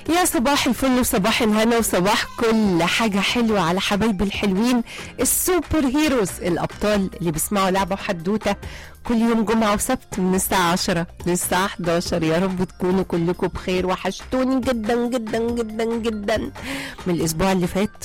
يا صباح الفل وصباح الهنا وصباح كل حاجة حلوة على حبايبي الحلوين السوبر هيروز الأبطال اللي بيسمعوا لعبة وحدوتة كل يوم جمعة وسبت من الساعة 10 للساعة 11 يا رب تكونوا كلكم بخير وحشتوني جدا جدا جدا جدا من الأسبوع اللي فات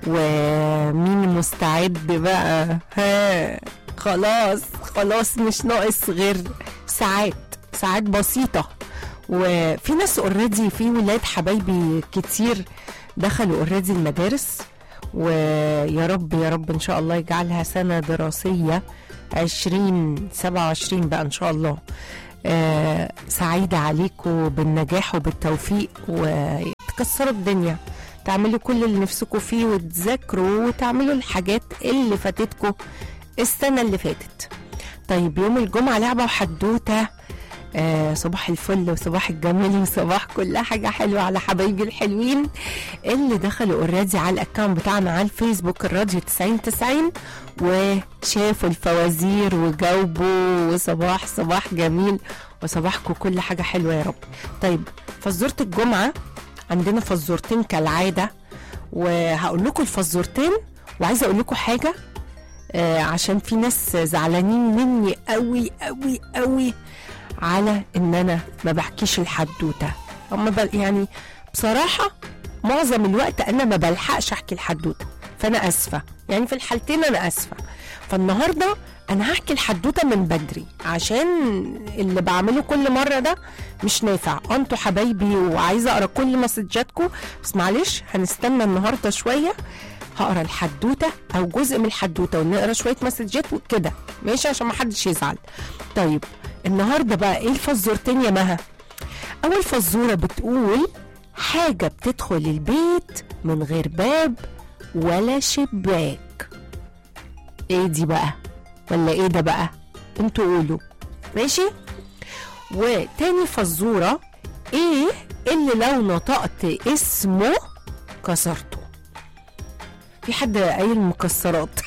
ومين مستعد بقى ها خلاص خلاص مش ناقص غير ساعات ساعات بسيطة وفي ناس اوريدي في ولاد حبايبي كتير دخلوا اوريدي المدارس ويا رب يا رب ان شاء الله يجعلها سنة دراسية عشرين سبعة وعشرين بقى ان شاء الله آه سعيدة عليكم بالنجاح وبالتوفيق وتكسروا الدنيا تعملوا كل اللي نفسكم فيه وتذاكروا وتعملوا الحاجات اللي فاتتكم السنة اللي فاتت طيب يوم الجمعة لعبة وحدوتة آه صباح الفل وصباح الجمال وصباح كل حاجة حلوة على حبايبي الحلوين اللي دخلوا اوريدي على الاكونت بتاعنا على الفيسبوك الراديو 9090 وشافوا الفوازير وجاوبوا وصباح صباح جميل وصباحكم كل حاجة حلوة يا رب طيب فزورة الجمعة عندنا فزورتين كالعادة وهقول لكم الفزورتين وعايزة اقول لكم حاجة آه عشان في ناس زعلانين مني قوي قوي قوي على ان انا ما بحكيش الحدوته اما بل يعني بصراحه معظم الوقت انا ما بلحقش احكي الحدوته فانا اسفه يعني في الحالتين انا اسفه فالنهارده انا هحكي الحدوته من بدري عشان اللي بعمله كل مره ده مش نافع انتوا حبايبي وعايزه اقرا كل مسجاتكم بس معلش هنستنى النهارده شويه هقرا الحدوته او جزء من الحدوته ونقرا شويه مسجات وكده ماشي عشان ما حدش يزعل طيب النهارده بقى ايه الفزورتين يا مها اول فزوره بتقول حاجه بتدخل البيت من غير باب ولا شباك ايه دي بقى ولا ايه ده بقى انتوا قولوا ماشي وتاني فزوره ايه اللي لو نطقت اسمه كسرته في حد قايل مكسرات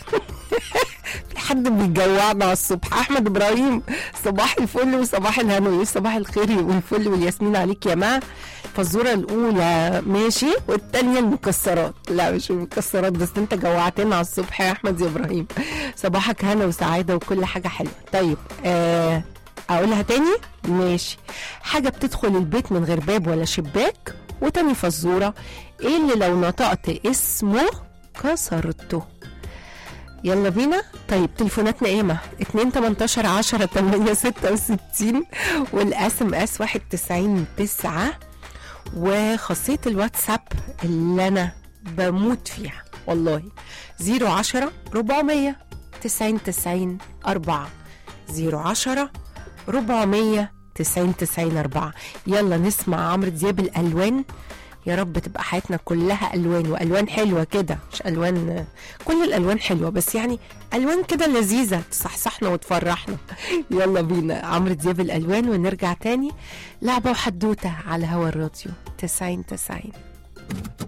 في حد بيجوعنا على الصبح احمد ابراهيم صباح الفل وصباح الهنا صباح الخير والفل والياسمين عليك يا ما الفزوره الاولى ماشي والثانيه المكسرات لا مش المكسرات بس انت جوعتنا على الصبح يا احمد يا ابراهيم صباحك هنا وسعاده وكل حاجه حلوه طيب آه اقولها تاني ماشي حاجه بتدخل البيت من غير باب ولا شباك وتاني فزوره ايه اللي لو نطقت اسمه كسرته يلا بينا طيب تليفوناتنا ايه ما 2 18 10 8 66 والاس ام اس 91 9 وخاصية الواتساب اللي انا بموت فيها والله 010 400 90 90 4 010 400 90 90 4 يلا نسمع عمرو دياب الالوان يا رب تبقى حياتنا كلها الوان والوان حلوه كده مش الوان كل الالوان حلوه بس يعني الوان كده لذيذه تصحصحنا وتفرحنا يلا بينا عمرو دياب الالوان ونرجع تاني لعبه وحدوته على هوا الراديو 90 90